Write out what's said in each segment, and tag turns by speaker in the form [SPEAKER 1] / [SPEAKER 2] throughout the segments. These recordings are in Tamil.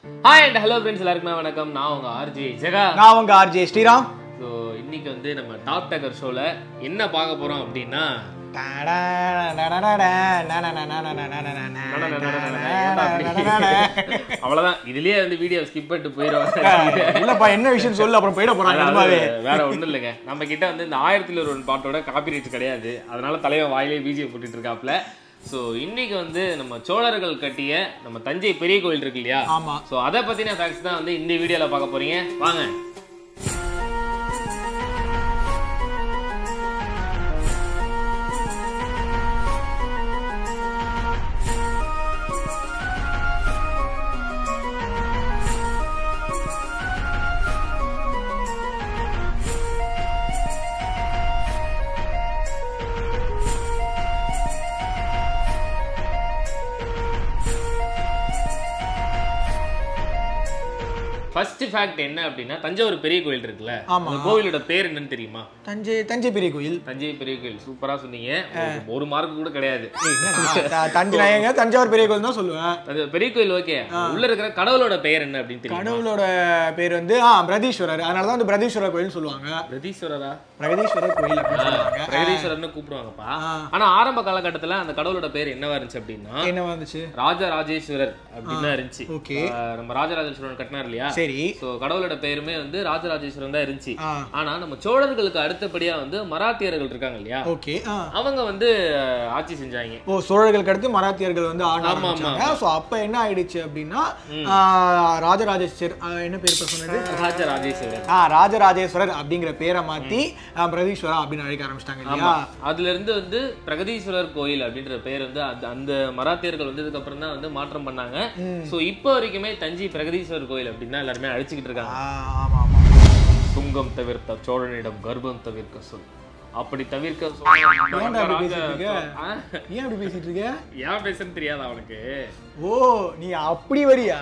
[SPEAKER 1] ஹாய் அண்ட் ஹலோ ஃப்ரெண்ட்ஸ் எல்லாருக்குமே வணக்கம் நான் உங்க ஆர்ஜி ஜெகா
[SPEAKER 2] நான் உங்க ஆர்ஜே ஸ்ரீராம்
[SPEAKER 1] ஸோ இன்னைக்கு வந்து நம்ம டாப் டக்கர் ஷோல என்ன பார்க்க போறோம் அப்படின்னா அவ்வளவுதான் இதுலயே வந்து வீடியோ ஸ்கிப் பண்ணிட்டு போயிடும்
[SPEAKER 2] இல்லப்பா என்ன விஷயம் சொல்லு அப்புறம் போயிட போறாங்க நிஜமாவே
[SPEAKER 1] வேற ஒண்ணும் இல்லைங்க நம்ம கிட்ட வந்து இந்த ஆயிரத்துல ஒரு பாட்டோட காப்பி ரைட்ஸ் கிடையாது அதனால தலைவன் வாயிலே பிஜிஎம் போட்டுட்டு இருக்காப்ல ஸோ இன்னைக்கு வந்து நம்ம சோழர்கள் கட்டிய நம்ம தஞ்சை பெரிய கோயில் இருக்கு இல்லையா
[SPEAKER 2] ஆமா
[SPEAKER 1] ஸோ அதை பத்தின ஃபேக்ட்ஸ் தான் வந்து இந்த வீடியோல பார்க்க போறீங்க வாங்க ஃபர்ஸ்ட் ஃபேக்ட் என்ன அப்படின்னா தஞ்சாவூர் பெரிய கோயில் இருக்குல்ல
[SPEAKER 2] ஆமா.
[SPEAKER 1] அந்த கோவிலோட பேர் என்னன்னு தெரியுமா
[SPEAKER 2] தஞ்சை தஞ்சை பெரிய கோயில்
[SPEAKER 1] தஞ்சை பெரிய கோயில் சூப்பரா சொன்னீங்க ஒரு- ஒரு மார்க் கூட கிடையாது
[SPEAKER 2] த- தஞ்சை நான் எங்க தஞ்சாவூர் பெரிய கோயில் தான் சொல்லுவேன்
[SPEAKER 1] அது பெரிய கோயில் ஓகே உள்ள இருக்கிற கடவுளோட பெயர் என்ன அப்படின்னு தெரியும்
[SPEAKER 2] கடவுளோட பேர் வந்து ஆ பிரதீஸ்வரர் அதனால தான் வந்து பிரதீஸ்வரர் கோயில்னு சொல்லுவாங்க
[SPEAKER 1] பிரதீஸ்வரரா
[SPEAKER 2] பிரகதீஸ்வரர் கோயில் அப்படின்னு சொல்லுவாங்க
[SPEAKER 1] பிரகதீஸ்வரர்னு கூப்பிடுவாங்கப்பா
[SPEAKER 2] ஆ.
[SPEAKER 1] ஆனா ஆரம்ப காலகட்டத்துல அந்த கடவுளோட பேர் என்னவா இருந்துச்சு அப்படின்னா
[SPEAKER 2] என்ன வந்துச்சு
[SPEAKER 1] ராஜராஜேஸ்வரர் அப்படின்னு தான் இருந்துச்சு
[SPEAKER 2] ஓகே
[SPEAKER 1] ஆ, நம்ம ராஜராஜேஸ்வரன் கட்டினார் இல்லையா
[SPEAKER 2] சரி
[SPEAKER 1] சோ கடவுளோட பெயருமே வந்து ராஜராஜேஸ்வரன் தான் இருந்துச்சு
[SPEAKER 2] ஆ
[SPEAKER 1] ஆனா நம்ம சோழர்களுக்கு அடுத்தபடியா வந்து மராத்தியர்கள் இருக்காங்க இல்லையா
[SPEAKER 2] ஓகே ஆ
[SPEAKER 1] அவங்க வந்து அஹ், ஆட்சி செஞ்சாங்க
[SPEAKER 2] ஓ சோழர்களுக்கு அடுத்து மராத்தியர்கள் வந்து ஆட
[SPEAKER 1] ஆமா,
[SPEAKER 2] ஆரம்பிச்சாங்க ஸோ அப்ப என்ன ஆயிடுச்சு அப்படின்னா ஆ, ராஜராஜேஸ்வர் ஆ, என்ன பேர் இப்ப சொன்னது
[SPEAKER 1] ராஜராஜேஸ்வரர்
[SPEAKER 2] ஆ ராஜராஜேஸ்வரர் அப்படிங்கிற பேரை மாத்தி ஆ, பிரதீஸ்வரா அப்படின்னு அழைக்க ஆரம்பிச்சிட்டாங்க இல்லையா
[SPEAKER 1] அதுல இருந்து வந்து பிரகதீஸ்வரர் கோயில் அப்படின்ற பேர் வந்து அந்த- அந்த மராத்தியர்கள் வந்ததுக்கு அப்புறம் தான் வந்து மாற்றம் பண்ணாங்க சோ இப்போ வரைக்குமே தஞ்சை பிரகதீஸ்வரர் கோயில் அப்படின்னு தான் எல்லாருமே அழைச்சிக்கிட்டு இருக்காங்க
[SPEAKER 2] ஆ, ஆமா ஆமா
[SPEAKER 1] துங்கம் தவிர்த்த சோழனிடம் கர்ப்பம் தவிர்க்க சொல் அப்படி தவிர்க்க
[SPEAKER 2] ஏன்டா அப்படி பேசிட்டு இருக்க?
[SPEAKER 1] ஆ?
[SPEAKER 2] ஏன் அப்படி பேசிட்டு இருக்க
[SPEAKER 1] ஏன் பேசுன்னு தெரியாதா அவனுக்கு
[SPEAKER 2] ஓ நீ அப்படி வரியா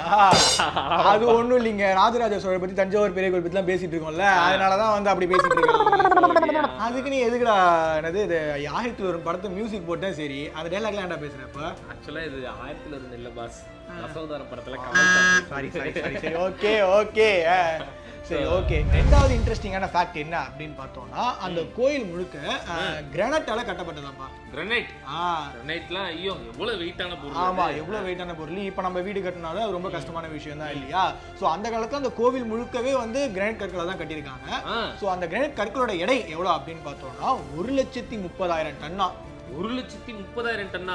[SPEAKER 2] அது ஒண்ணும் இல்லைங்க ராஜராஜ சோழர் பத்தி தஞ்சாவூர் பெரிய கோயில் பத்திலாம் பேசிட்டு இருக்கோம்ல அதனாலதான் வந்து அப்படி பேசிட்டு இருக்காங்க அதுக்கு நீ எதுக்குடா என்னது இது ஆயிரத்தி ஒரு படத்தை மியூசிக் போட்டேன் சரி அந்த டைலாக்லாம் ஏன்டா பேசுற இப்ப
[SPEAKER 1] ஆக்சுவலா இது ஆயிரத்துல இருந்து இல்ல பாஸ் தசவதாரம் படத்துல
[SPEAKER 2] சாரி சாரி சாரி சரி ஓகே ஓகே சரி ஓகே ரெண்டாவது இன்ட்ரெஸ்டிங்கான ஃபேக்ட் என்ன அப்படின்னு பார்த்தோம்னா அந்த கோயில் முழுக்க கிரானைட்டால கட்டப்பட்டதாப்பா
[SPEAKER 1] கிரனைட்
[SPEAKER 2] ஆ
[SPEAKER 1] கிரனைட்லாம் ஐயோ எவ்வளவு வெயிட்டான பொருள்
[SPEAKER 2] ஆமா எவ்வளவு வெயிட்டான பொருள் இப்போ நம்ம வீடு கட்டினாலும் அது ரொம்ப கஷ்டமான விஷயம் தான் இல்லையா சோ அந்த காலத்துல அந்த கோவில் முழுக்கவே வந்து கிரானைட் கற்களை தான் கட்டியிருக்காங்க
[SPEAKER 1] ஆ,
[SPEAKER 2] சோ அந்த கிரானைட் கற்களோட எடை எவ்வளவு அப்படின்னு பார்த்தோம்னா ஒரு லட்சத்தி முப்பதாயிரம் டன்னா
[SPEAKER 1] ஒரு லட்சத்தி முப்பதாயிரம் டன்னா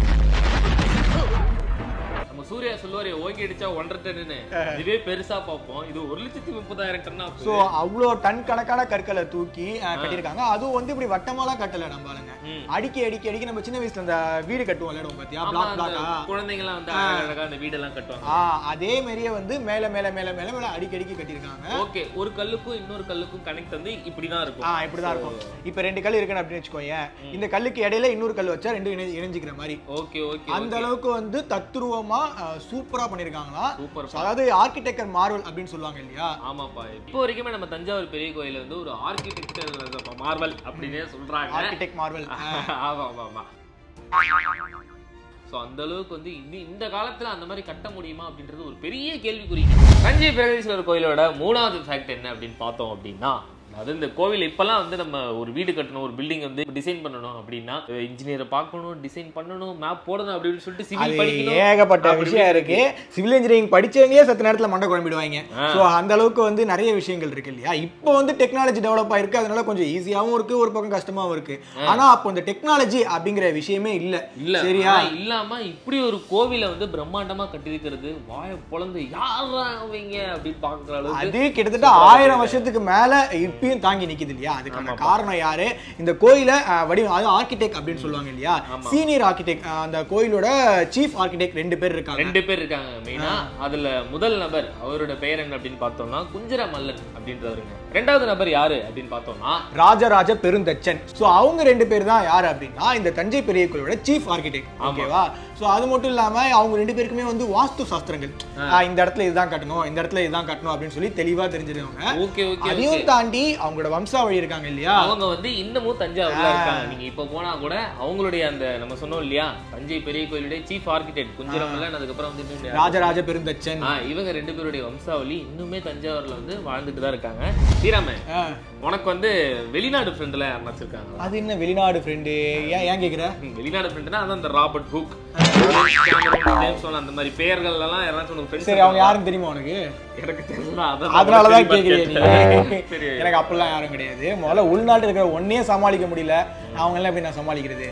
[SPEAKER 1] நம்ம சூர்யா சொல்லுவாரு ஓங்கி அடிச்சா ஒன்றரை டன்னு இதுவே பெருசா பார்ப்போம் இது ஒரு லட்சத்தி முப்பதாயிரம் டன்னா
[SPEAKER 2] சோ அவ்வளோ டன் கணக்கான கற்களை தூக்கி அஹ், கட்டியிருக்காங்க அதுவும் வந்து இப்படி வட்டமாலாம் கட்டல நம்ம ஆளுங்க
[SPEAKER 1] ம்.
[SPEAKER 2] அடிக்கி அடிக்கி அடிக்கி நம்ம சின்ன வயசுல அந்த வீடு கட்டுவோம் இடம் பாத்தியா
[SPEAKER 1] ஆமா,
[SPEAKER 2] பிளாக்
[SPEAKER 1] அந்த
[SPEAKER 2] பிளாக்கா
[SPEAKER 1] குழந்தைங்கலாம் வந்து அழகழகா அந்த வீடெல்லாம் கட்டுவாங்க
[SPEAKER 2] ஆ அதே மாதிரியே வந்து மேல மேல மேல மேல மேல அடிக்கி அடிக்கி கட்டியிருக்காங்க
[SPEAKER 1] ஓகே ஒரு கல்லுக்கும் இன்னொரு கல்லுக்கும் கனெக்ட் வந்து இப்படிதான்
[SPEAKER 2] ஆ
[SPEAKER 1] இருக்கும்
[SPEAKER 2] இப்படிதான் இருக்கும் இப்ப ரெண்டு கல் இருக்குன்னு அப்படின்னு வச்சுக்கோயேன் இந்த கல்லுக்கு இடையில இன்னொரு கல் வச்சா ரெண்டும் இணை- இணைஞ்சிக்கிற மாதிரி
[SPEAKER 1] ஓகே ஓகே
[SPEAKER 2] அந்த அளவுக்கு வந்து தத்துருவமா சூப்பரா பண்ணிருக்காங்களாம்
[SPEAKER 1] சூப்பர்
[SPEAKER 2] So, அதாவது ஆர்கிடெக்டர் மார்வல் அப்படின்னு சொல்லுவாங்க இல்லையா
[SPEAKER 1] ஆமாப்பா இப்போ வரைக்குமே நம்ம தஞ்சாவூர் பெரிய கோயில் வந்து ஒரு ஆர்கிடெக்சர் மார்வல் அப்படின்னே சொல்றாங்க
[SPEAKER 2] ஆர்கிடெக்ட் மார்வல்
[SPEAKER 1] ஆமா ஆமா ஆமா சோ அந்த அளவுக்கு வந்து இது இந்த காலத்துல அந்த மாதிரி கட்ட முடியுமா அப்படின்றது ஒரு பெரிய கேள்விக்குறி தஞ்சை பிரகதீஸ்வரர் கோயிலோட மூணாவது ஃபேக்ட் என்ன அப்படின்னு பார்த்தோம் அப்படின்னா அது இந்த கோவில் இப்பெல்லாம் வந்து நம்ம ஒரு வீடு கட்டணும் ஒரு பில்டிங் வந்து டிசைன் பண்ணணும் அப்படின்னா இன்ஜினியரை பார்க்கணும் டிசைன் பண்ணணும் மேப் போடணும் அப்படின்னு சொல்லிட்டு
[SPEAKER 2] அது
[SPEAKER 1] சிவில் படிக்கணும்
[SPEAKER 2] ஏகப்பட்ட
[SPEAKER 1] அப்படி
[SPEAKER 2] விஷயம் இருக்கு சிவில் இன்ஜினியரிங் படிச்சவங்களே சத்த நேரத்துல மண்டை குழம்பிடுவாங்க சோ அந்த அளவுக்கு வந்து நிறைய விஷயங்கள் இருக்கு இல்லையா இப்போ வந்து டெக்னாலஜி டெவலப் ஆயிருக்கு அதனால கொஞ்சம் ஈஸியாவும் இருக்கு ஒரு பக்கம் கஷ்டமாவும் இருக்கு ஆனா அப்போ இந்த டெக்னாலஜி அப்படிங்கிற விஷயமே இல்ல
[SPEAKER 1] இல்ல
[SPEAKER 2] சரியா
[SPEAKER 1] ஆனா இல்லாம இப்படி ஒரு கோவிலை வந்து பிரம்மாண்டமா கட்டியிருக்கிறது வாய பொழந்து யாரா அவங்க அப்படின்னு பாக்குற அளவுக்கு
[SPEAKER 2] அது கிட்டத்தட்ட ஆயிரம் வருஷத்துக்கு மேல இப்பயும் தாங்கி நிக்குது இல்லையா அதுக்கான காரணம் யாரு இந்த கோயில அஹ், வடி அது ஆர்கிடெக்ட் அப்படின்னு சொல்லுவாங்க இல்லையா சீனியர் ஆர்கிடெக்ட் அந்த கோயிலோட சீஃப் ஆர்கிடெக்ட் ரெண்டு பேர் இருக்காங்க
[SPEAKER 1] ரெண்டு பேர் இருக்காங்க மெயினா அதுல முதல் நபர் அவரோட பெயர் என்ன அப்படின்னு பார்த்தோம்னா குஞ்சர மல்லன் அப்படின்றவருங்க ரெண்டாவது நபர் யாரு அப்படின்னு பார்த்தோம்னா
[SPEAKER 2] ராஜராஜ பெருந்தச்சன் சோ அவங்க ரெண்டு பேர் தான் யாரு அப்படின்னா இந்த தஞ்சை பெரிய கோயிலோட சீஃப் ஆர்கிடெக்ட் ஓகேவா ஸோ அது மட்டும் இல்லாம அவங்க ரெண்டு பேருக்குமே வந்து வாஸ்து சாஸ்திரங்கள் ஆஹ் இந்த இடத்துல இதுதான் கட்டணும் இந்த இடத்துல இதுதான் கட்டணும் அப்படின்னு சொல்லி தெளிவா தெரிஞ்சிருக்காங்க
[SPEAKER 1] ஓகே ஓகே
[SPEAKER 2] அதையும் தாண்டி அவங்களோட வம்சாவழி இருக்காங்க இல்லையா
[SPEAKER 1] அவங்க வந்து இன்னமும் தஞ்சாவூர்ல இருக்காங்க நீங்க இப்ப போனா கூட அவங்களுடைய அந்த நம்ம சொன்னோம் இல்லையா தஞ்சை பெரிய கோயிலுடைய சீஃப் ஆர்கிடெக்ட் குஞ்சிரமல்லன் அதுக்கப்புறம் வந்து இன்னும் யாரு?
[SPEAKER 2] ராஜராஜ பெருந்தச்சன்
[SPEAKER 1] ஆ, இவங்க ரெண்டு பேருடைய வம்சாவளி இன்னுமே தஞ்சாவூர்ல வந்து வாழ்ந்துட்டு தான் இருக்காங்க ஸ்ரீராம
[SPEAKER 2] ஆஹ்
[SPEAKER 1] உனக்கு வந்து வெளிநாடு ஃப்ரெண்ட்ல யாருனாச்சும் இருக்காங்க
[SPEAKER 2] அது என்ன வெளிநாடு ஃப்ரெண்டு ஏன் ஏன் கேக்குற
[SPEAKER 1] வெளிநாடு ஃப்ரெண்ட்னா அதான் அந்த ராபர்ட் ஹூக் ஜேம்ஸ் வான் அந்த மாதிரி பெயர்கள் எல்லாம் யாராச்சும் உனக்கு ஃப்ரெண்ட்ஸ்
[SPEAKER 2] சரி அவங்க யாருன்னு தெரியுமா உனக்கு
[SPEAKER 1] எனக்கு தெரியல அதான்
[SPEAKER 2] அதனாலதான்
[SPEAKER 1] நான்
[SPEAKER 2] கேக்குறீங்க
[SPEAKER 1] கேட்டேன்.
[SPEAKER 2] நீ
[SPEAKER 1] சரி
[SPEAKER 2] எனக்கு அப்படிலாம் யாரும் கிடையாது முதல்ல உள்நாட்டு இருக்கிற ஒன்னே சமாளிக்க முடியல அவங்க எல்லாம் எப்படி நான் சமாளிக்கிறது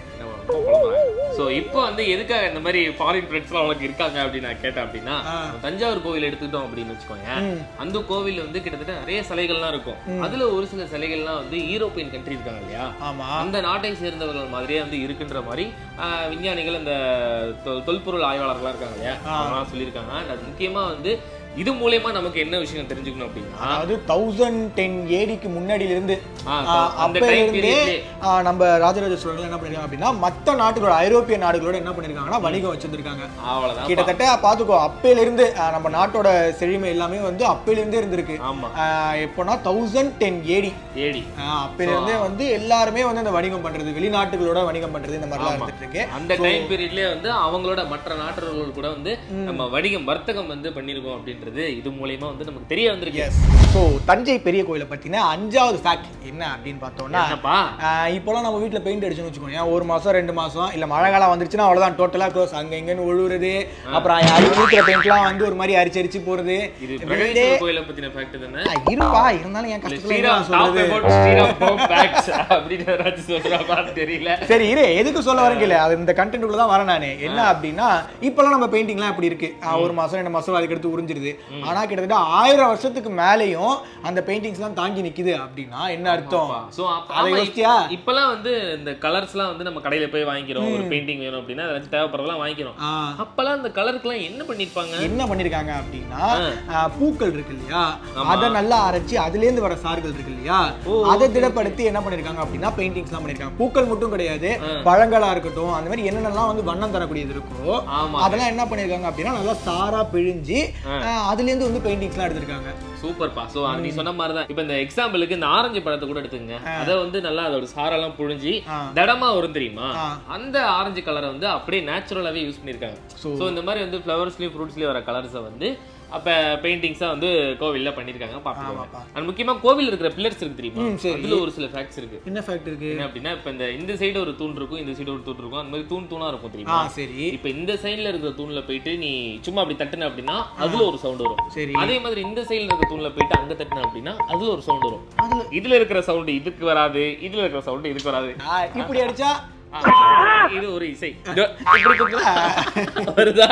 [SPEAKER 1] சோ இப்போ வந்து எதுக்காக இந்த மாதிரி ஃபாரின் ஃப்ரெண்ட்ஸ்லாம் உனக்கு இருக்காங்க அப்படின்னு நான் கேட்டேன் அப்படின்னா
[SPEAKER 2] ஆ.
[SPEAKER 1] தஞ்சாவூர் கோவில் எடுத்துக்கிட்டோம் அப்படின்னு வச்சுக்கோங்க
[SPEAKER 2] ம்.
[SPEAKER 1] அந்த கோவில் வந்து கிட்டத்தட்ட நிறைய சிலைகள்லாம் இருக்கும் அதுல ஒரு சில சிலைகள்லாம் வந்து யூரோப்பியன் கண்ட்ரி இருக்காங்க இல்லையா
[SPEAKER 2] ஆமா
[SPEAKER 1] அந்த நாட்டை சேர்ந்தவர்கள் மாதிரியே வந்து இருக்குன்ற மாதிரி ஆஹ், விஞ்ஞானிகள் அந்த தொல்- தொல்பொருள் ஆய்வாளர்கள்லாம் இருக்காங்க இல்லையா அவங்கலாம் சொல்லியிருக்காங்க And அது முக்கியமா வந்து இது மூலியமா நமக்கு என்ன விஷயம் தெரிஞ்சுக்கணும் அப்படின்னா
[SPEAKER 2] அதாவது தௌசண்ட் டென் ஏடிக்கு முன்னாடியில இருந்து
[SPEAKER 1] ஆ,
[SPEAKER 2] ஆஹ்,
[SPEAKER 1] அந்த
[SPEAKER 2] அப்பையில
[SPEAKER 1] time
[SPEAKER 2] இருந்தே
[SPEAKER 1] periodலயே.
[SPEAKER 2] ஆஹ், நம்ம ராஜராஜ சோழர்கள் என்ன பண்ணிருக்காங்க அப்படின்னா மத்த நாடுகளோட ஐரோப்பிய நாடுகளோட என்ன பண்ணிருக்காங்கன்னா வணிகம் வச்சிருக்காங்க
[SPEAKER 1] அவ்வளவுதான்
[SPEAKER 2] கிட்டத்தட்ட பாத்துக்கோ அப்பையில இருந்து ஆஹ், நம்ம நாட்டோட செழுமை எல்லாமே வந்து அப்பையில இருந்தே இருந்திருக்கு
[SPEAKER 1] ஆமா
[SPEAKER 2] ஆஹ், எப்போனா தௌசண்ட் டென் ஏடி
[SPEAKER 1] ஏடி
[SPEAKER 2] அப்பையில இருந்தே வந்து எல்லாருமே வந்து அந்த வணிகம் பண்றது வெளிநாட்டுகளோட வணிகம் பண்றது இந்த மாதிரிலாம் இருந்துட்டு இருக்கு
[SPEAKER 1] அந்த டைம் பீரியட்லயே வந்து அவங்களோட மற்ற நாட்டவர்கள் கூட வந்து நம்ம வணிகம் வர்த்தகம் வந்து பண்ணிருக்கோம் அப்படின்றது இது மூலியமா வந்து நமக்கு தெரிய வந்திருக்கு
[SPEAKER 2] எஸ் ஸோ தஞ்சை பெரிய கோயிலை பத்தின அஞ்சாவது ஃபேக்ட் என்ன அப்படின்னு பார்த்தோம்னா
[SPEAKER 1] என்னப்பா
[SPEAKER 2] ஆஹ் இப்போலாம் நம்ம வீட்டில் பெயிண்ட் அடிச்சுன்னு வச்சுக்கோங்க ஒரு மாசம் ரெண்டு மாசம் இல்ல மழை காலம் வந்துருச்சுன்னா அவ்வளவுதான் டோட்டலா க்ளோஸ் அங்க இங்கன்னு ஒழுகுறது அப்புறம் அரி ஊத்துற பெயிண்ட்லாம் வந்து ஒரு மாதிரி அரிச்சு அரிச்சு போறது
[SPEAKER 1] இது
[SPEAKER 2] வீடே
[SPEAKER 1] பிரகதீஸ்வரர் கோயிலை பத்தின ஃபேக்ட் தானே
[SPEAKER 2] ஆஹ் இருப்பா இருந்தாலும் என் கஷ்டத்துல
[SPEAKER 1] ஸ்ரீராம்
[SPEAKER 2] என்ன
[SPEAKER 1] டாப்
[SPEAKER 2] சொல்றது
[SPEAKER 1] அபவுட் ஸ்ரீராம் ப்ரோ ஃபேக்ட்ஸ் அப்படின்னு ஏதாச்சும் சொல்றாப்பான்னு தெரியல
[SPEAKER 2] சரி இரு எதுக்கு சொல்ல வரேங்க இல்ல அது இந்த கண்டென்ட் உள்ள தான் வரேன் நானு என்ன அப்படின்னா இப்பெல்லாம் நம்ம பெயிண்டிங்லாம் எப்படி இருக்கு ஆஹ் ஒரு மாசம் ரெண்டு மாசம் அதுக்கு எடுத்து உறிஞ்சிருது ஆனா கிட்டத்தட்ட ஆயிரம் வருஷத்துக்கு மேலேயும் அந்த பெயிண்டிங்ஸ்லாம் தாங்கி நிக்குது அப்படின்னா என்ன அர்த்தம்
[SPEAKER 1] சோ
[SPEAKER 2] அதை யோசிச்சியா?
[SPEAKER 1] இப்பெல்லாம் வந்து இந்த கலர்ஸ்லாம் வந்து நம்ம கடையில போய் வாங்கிக்கிறோம் ஒரு பெயிண்டிங் வேணும் அப்படின்னா ஏதாச்சும் தேவைப்படுறதெல்லாம் வாங்கிக்கிறோம்
[SPEAKER 2] ஆஹ்
[SPEAKER 1] அப்பெல்லாம் அந்த கலருக்குலாம் என்ன பண்ணிருப்பாங்க
[SPEAKER 2] என்ன பண்ணிருக்காங்க அப்படின்னா ஆஹ் பூக்கள் இருக்கு இல்லையா அதை நல்லா அரைச்சு அதுல இருந்து வர சாறுகள் இருக்கு இல்லையா அதை திடப்படுத்தி என்ன பண்ணிருக்காங்க அப்படின்னா பெயிண்டிங்ஸ் எல்லாம் பண்ணிருக்காங்க பூக்கள் மட்டும் கிடையாது பழங்களா இருக்கட்டும் அந்த மாதிரி என்னென்னலாம் வந்து வண்ணம் தரக்கூடியது இருக்கோ
[SPEAKER 1] ஆமா
[SPEAKER 2] அதெல்லாம் என்ன பண்ணிருக்காங்க அப்படின்னா நல்லா சாரா பிழிஞ்சு ஆஹ் அதுல இருந்து வந்து பெயிண்டிங்ஸ் எல்லாம் எடுத்திருக்காங்க
[SPEAKER 1] சூப்பர்ப்பா சோ நீ சொன்ன மாதிரி தான் இப்போ இந்த எக்ஸாம்பிளுக்கு இந்த ஆரஞ்சு பழத்தை கூட எடுத்துங்க அதை வந்து நல்லா அதோட சாரெல்லாம் புழிஞ்சி
[SPEAKER 2] ஆ.
[SPEAKER 1] தடமா வரும் தெரியுமா
[SPEAKER 2] ஆ.
[SPEAKER 1] அந்த ஆரஞ்சு கலரை வந்து அப்படியே நேச்சுரலாவே யூஸ் பண்ணிருக்காங்க
[SPEAKER 2] So-
[SPEAKER 1] சோ இந்த மாதிரி வந்து ஃப்ளவர்ஸ்லயும் ஃப்ரூட்ஸ்லயும் வர கலர்ஸை வந்து அப்ப பெயிண்டிங்ஸா வந்து கோவில்ல பண்ணிருக்காங்க பாத்துக்கோங்க
[SPEAKER 2] ஆமாப்பா.
[SPEAKER 1] அண்ட் முக்கியமா கோவில் இருக்கிற பில்லர்ஸ் இருக்கு தெரியுமா
[SPEAKER 2] ம், சரி.
[SPEAKER 1] அதுல ஒரு சில ஃபேக்ட்ஸ் இருக்கு
[SPEAKER 2] என்ன ஃபேக்ட் இருக்கு
[SPEAKER 1] என்ன அப்படின்னா இப்ப இந்த இந்த சைடு ஒரு தூண் இருக்கும் இந்த சைடு ஒரு தூண் இருக்கும் அந்த மாதிரி தூண் தூணா இருக்கும்
[SPEAKER 2] ஆ
[SPEAKER 1] தெரியுமா
[SPEAKER 2] சரி
[SPEAKER 1] இப்ப இந்த சைடுல இருக்கிற தூண்ல போயிட்டு நீ சும்மா அப்படி தட்டுன அப்படின்னா அதுல ஒரு சவுண்ட் வரும்
[SPEAKER 2] சரி
[SPEAKER 1] அதே மாதிரி இந்த சைடுல இருக்கிற தூண்ல போயிட்டு அங்க தட்டின அப்படின்னா அதுல ஒரு சவுண்ட் வரும்
[SPEAKER 2] அதுல
[SPEAKER 1] இதுல இருக்கிற சவுண்ட் இதுக்கு வராது இதுல இருக்கிற சவுண்ட் இதுக்கு வராது
[SPEAKER 2] ஆ, இப்படி அடிச்சா
[SPEAKER 1] ஆ, இது ஒரு இசை இதோ, இப்படி குத்துனா வருதா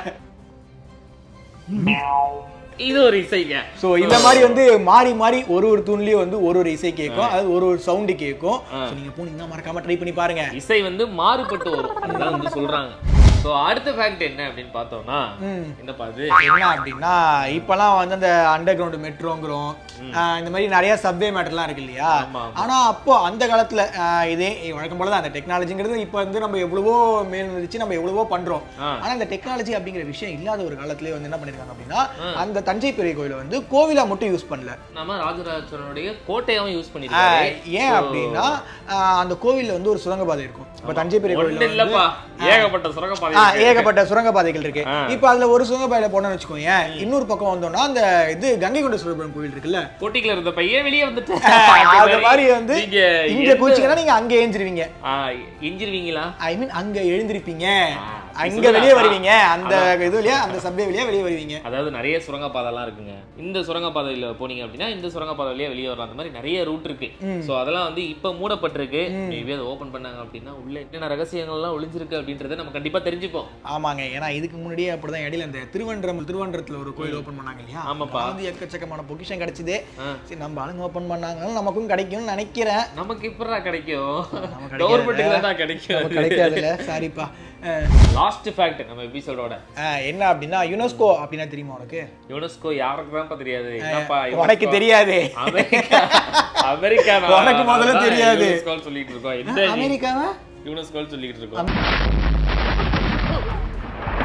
[SPEAKER 1] இது ஒரு இசைங்க
[SPEAKER 2] சோ இந்த மாதிரி வந்து மாறி மாறி ஒரு ஒரு தூண்லயும் வந்து ஒரு ஒரு இசை கேட்கும் அது ஒரு ஒரு சவுண்டு கேட்கும் So நீங்க போனீங்கன்னா மறக்காம ட்ரை பண்ணி பாருங்க
[SPEAKER 1] இசை வந்து மாறுபட்டு வரும் அதுதான் வந்து சொல்றாங்க சோ அடுத்த ஃபேக்ட் என்ன அப்படின்னு பார்த்தோம்னா
[SPEAKER 2] ம்.
[SPEAKER 1] என்னப்பா அது
[SPEAKER 2] என்ன அப்படின்னா இப்பெல்லாம் வந்து அந்த அண்டர் கிரவுண்ட் மெட்ரோங்கிறோம் இந்த மாதிரி நிறைய சப்வே மேட்டர்லாம் இருக்கு இல்லையா
[SPEAKER 1] ஆமா,
[SPEAKER 2] ஆனா அப்போ அந்த காலத்துல ஆஹ் இதே வழக்கம் போல தான் அந்த டெக்னாலஜிங்கிறது இப்போ வந்து நம்ம எவ்வளவோ மேல் வந்துச்சு நம்ம எவ்வளவோ பண்றோம்
[SPEAKER 1] ஆ.
[SPEAKER 2] ஆனா இந்த டெக்னாலஜி அப்படிங்கிற விஷயம் இல்லாத ஒரு காலத்திலே வந்து என்ன பண்ணிருக்காங்க அப்படின்னா அந்த தஞ்சை பெரிய கோயிலை வந்து கோவிலா மட்டும் யூஸ் பண்ணல
[SPEAKER 1] நாம ராஜராஜனுடைய கோட்டையாவும் யூஸ் பண்ணிருக்காரு
[SPEAKER 2] ஆஹ் ஏன் அப்படின்னா ஆஹ் அந்த கோவில்ல வந்து ஒரு சுரங்கப்பாதை இருக்கும் இப்ப தஞ்சை பெரிய
[SPEAKER 1] ஒண்ணு
[SPEAKER 2] கோயில்ல
[SPEAKER 1] இல்லப்பா ஏகப்பட்ட சுரங்கப்பாதை
[SPEAKER 2] ஆ,
[SPEAKER 1] இருக்கு.
[SPEAKER 2] ஏகப்பட்ட சுரங்கப்பாதைகள் இருக்கு
[SPEAKER 1] ஆ.
[SPEAKER 2] இப்ப அதுல ஒரு சுரங்கப்பாதையில போனோம்னு வச்சுக்கோங்க இன்னொரு பக்கம் வந்தோம்னா அந்த இது கங்கை கொண்ட சூரியபுரம் கோவில் இருக்குல்ல
[SPEAKER 1] போட்டிக்குள்ள இருந்த பையன் வெளியே வந்துட்டு
[SPEAKER 2] அது மாதிரி வந்து
[SPEAKER 1] நீங்க
[SPEAKER 2] இங்க
[SPEAKER 1] எந்த-
[SPEAKER 2] குதிச்சீங்கன்னா நீங்க அங்க எழுந்திருவீங்க
[SPEAKER 1] ஆ, எஞ்சிருவீங்களா
[SPEAKER 2] ஐ மீன் அங்க எழுந்திருப்பீங்க
[SPEAKER 1] ஆ,
[SPEAKER 2] அங்க
[SPEAKER 1] சொல்லுடா.
[SPEAKER 2] வெளியே வருவீங்க அந்த இது வழியா அந்த சப்வே வழியா வெளியே வருவீங்க
[SPEAKER 1] அதாவது நிறைய சுரங்கப்பாதைலாம் இருக்குங்க இந்த சுரங்கப்பாதையில போனீங்க அப்படின்னா இந்த சுரங்கப்பாதை வழியா வெளியே வரலாம் அந்த மாதிரி நிறைய ரூட் இருக்கு சோ அதெல்லாம் வந்து இப்ப மூடப்பட்டிருக்கு மேபி அதை ஓபன் பண்ணாங்க அப்படின்னா உள்ள என்னென்ன ரகசியங்கள்லாம் ஒளிஞ்சிருக்கு அப்படின்றத நம்ம கண்டிப்பா தெரிஞ்சுப்போம்
[SPEAKER 2] ஆமாங்க ஏன்னா இதுக்கு முன்னாடியே அப்படிதான் இடையில இந்த திருவன்றம் திருவன்றத்துல ஒரு கோயில் ஓபன் பண்ணாங்க இல்லையா
[SPEAKER 1] ஆமாப்பா.
[SPEAKER 2] அங்க வந்து எக்கச்சக்கமான பொக்கிஷம் கிடைச்சது
[SPEAKER 1] ஆ.
[SPEAKER 2] சரி நம்ம ஆளுங்க ஓபன் பண்ணாங்க நமக்கும் கிடைக்கும்னு நினைக்கிறேன்
[SPEAKER 1] நமக்கு இப்படா கிடைக்கும்
[SPEAKER 2] நமக்கு
[SPEAKER 1] கவர்மெண்ட்டுக்கு தான்
[SPEAKER 2] நமக்கு
[SPEAKER 1] கிடைக்கும்
[SPEAKER 2] கிடைக்காதுல்ல சாரிப்பா அஹ்,
[SPEAKER 1] லாஸ்ட் ஃபேக்ட் நம்ம எபிசோடோட
[SPEAKER 2] அஹ், என்ன அப்படின்னா யுனெஸ்கோ அப்படின்னா தெரியுமா உனக்கு
[SPEAKER 1] யுனெஸ்கோ யாருக்கு தான்ப்பா தெரியாது என்னப்பா
[SPEAKER 2] உனக்கு
[SPEAKER 1] UNESCO?
[SPEAKER 2] தெரியாது
[SPEAKER 1] அமெரிக்கா அமெரிக்கா நான்
[SPEAKER 2] உனக்கு முதல்ல
[SPEAKER 1] அதான்
[SPEAKER 2] தெரியாது.
[SPEAKER 1] யுனெஸ்கோன்னு சொல்லிட்டு இருக்கோம் எந்த
[SPEAKER 2] அமெரிக்காவா
[SPEAKER 1] யுனெஸ்கோன்னு சொல்லிட்டு இருக்கோம்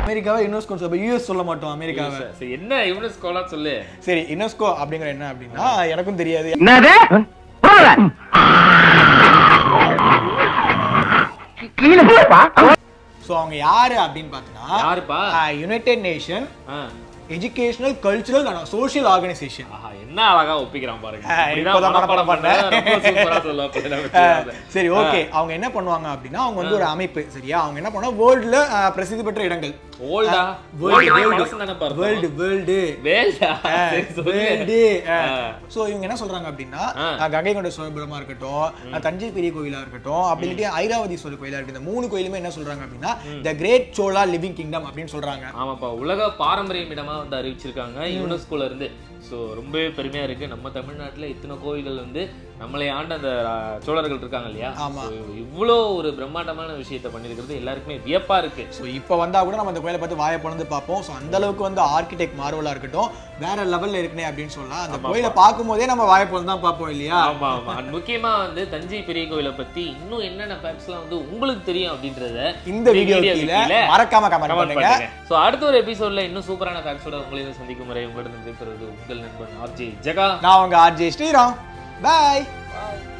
[SPEAKER 2] அமெரிக்காவை யுனெஸ்கோ சொல்ல யூஎஸ் சொல்ல மாட்டோம் அமெரிக்காவை
[SPEAKER 1] சரி, என்ன யுனெஸ்கோலாம் சொல்லு
[SPEAKER 2] சரி யுனெஸ்கோ அப்படிங்கிற என்ன அப்படின்னா எனக்கும் தெரியாது
[SPEAKER 3] என்னது கீழே போப்பா
[SPEAKER 2] ஸோ அவங்க யாரு அப்படின்னு பார்த்தீங்கன்னா
[SPEAKER 1] யாருப்பா
[SPEAKER 2] யுனைடெட் நேஷன்
[SPEAKER 1] ஆ.
[SPEAKER 2] Educational cultural and social organisation
[SPEAKER 1] ஆஹா என்ன அழகா ஒப்பிக்கிறான் பாருங்க
[SPEAKER 2] ஆ,
[SPEAKER 1] இப்படிதான்
[SPEAKER 2] இப்போதான்
[SPEAKER 1] மனப்பாடம்
[SPEAKER 2] மனப்பாடம்
[SPEAKER 1] பண்ண ரொம்ப சூப்பரா சொல்லுவா அப்படி நம்ம தெரியாது.
[SPEAKER 2] சரி ஓகே அவங்க என்ன பண்ணுவாங்க அப்படின்னா அவங்க வந்து ஒரு அமைப்பு சரியா அவங்க என்ன பண்ணுவாங்க வேர்ல்டுல பிரசித்தி பெற்ற இடங்கள்
[SPEAKER 1] ஓல்டா
[SPEAKER 2] வேர்ல்டு
[SPEAKER 1] வேர்ல்டு பழசு தானே பாரு
[SPEAKER 2] வேர்ல்டு வேர்ல்டு
[SPEAKER 1] வேல்டா சரி சொல்லு
[SPEAKER 2] வேர்ல்டு
[SPEAKER 1] ஆ.
[SPEAKER 2] ஸோ இவங்க என்ன சொல்றாங்க அப்படின்னா
[SPEAKER 1] ஆ.
[SPEAKER 2] அஹ், கங்கை கொண்ட சோழபுரமா இருக்கட்டும் அஹ், தஞ்சை பெரிய கோயிலா இருக்கட்டும் அப்படி இல்லாட்டி ஐராவதீஸ்வரர் கோயிலா இருக்கு இந்த மூணு கோயிலுமே என்ன சொல்றாங்க அப்படின்னா the great Chola living kingdom அப்படின்னு சொல்றாங்க
[SPEAKER 1] ஆமாப்பா உலக பாரம்பரியம் இடமா வந்து அறிவிச்சிருக்காங்க யுனெஸ்கோல இருந்து ஸோ ரொம்பவே பெருமையா இருக்கு நம்ம தமிழ்நாட்டுல இத்தனை கோயில்கள் வந்து நம்மளை ஆண்ட அந்த ஆ, சோழர்கள் இருக்காங்க இல்லையா
[SPEAKER 2] ஆமா.
[SPEAKER 1] So, இவ்வளோ ஒரு பிரம்மாண்டமான விஷயத்த பண்ணியிருக்கிறது எல்லாருக்குமே வியப்பா இருக்கு
[SPEAKER 2] ஸோ இப்போ வந்தா கூட நம்ம அந்த கோயிலை பார்த்து வாயை பிளந்து பார்ப்போம் ஸோ அந்த அளவுக்கு வந்து ஆர்கிடெக்ட் மார்வலா இருக்கட்டும் வேற லெவல்ல இருக்குனே அப்படின்னு சொல்லலாம் அந்த கோயிலை பார்க்கும் போதே நம்ம வாயை பிளந்து தான் பார்ப்போம் இல்லையா
[SPEAKER 1] ஆமா ஆமா And முக்கியமா வந்து தஞ்சை பெரிய கோயிலை பத்தி இன்னும் என்னென்ன ஃபேக்ட்ஸ்லாம் வந்து உங்களுக்கு தெரியும் அப்படின்றத
[SPEAKER 2] இந்த வீடியோ கீழே மறக்காம கமெண்ட்
[SPEAKER 1] கமெண்ட்
[SPEAKER 2] பண்ணுங்க
[SPEAKER 1] பண்ணுங்க ஸோ அடுத்த ஒரு எபிசோட்ல இன்னும் சூப்பரான ஃபேக்ட்ஸோட உங்களை சந்திக்கும் முறை உங்களிடம் விடைபெறுவது உங்கள் நண்பன் ஆர்ஜே ஜெகா
[SPEAKER 2] நான் உங்க ஆர்ஜே ஸ்ரீராம் பாய்
[SPEAKER 1] Bye.